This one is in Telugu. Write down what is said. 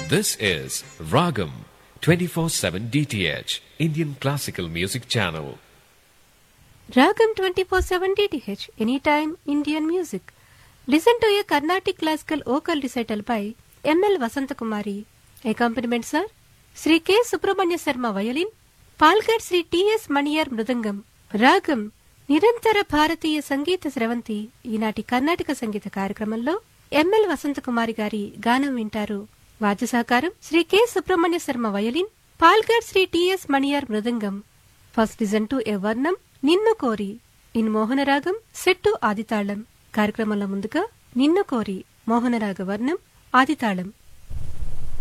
This is Ragam 24/7 DTH Indian Classical Music Channel. Ragam 24/7 DTH Anytime Indian Music. Listen to a Carnatic classical vocal recital by M.L. Vasantakumari. Accompaniments are Sri K. Subramanya Sarma violin, పాల్గడ్ శ్రీ టిఎస్ మణియార్ మృదంగం రాగం నిరంతర భారతీయ సంగీత స్రవంతి ఈనాటి కర్ణాటక సంగీత కార్యక్రమంలో ఎంఎల్ వసంతకుమారి గారి గానం వింటారు వాద్య సహకారం శ్రీ కె సుబ్రహ్మణ్య శర్మ వయలిన్ పాల్గడ్ Shri T S Maniyar mridangam first listen to a varnam Ninnu కోరి ఇన్ మోహనరాగం సెట్టు ఆదితాళం కార్యక్రమంలో ముందుగా నిన్ను కోరి మోహనరాగ వర్ణం ఆదితాళం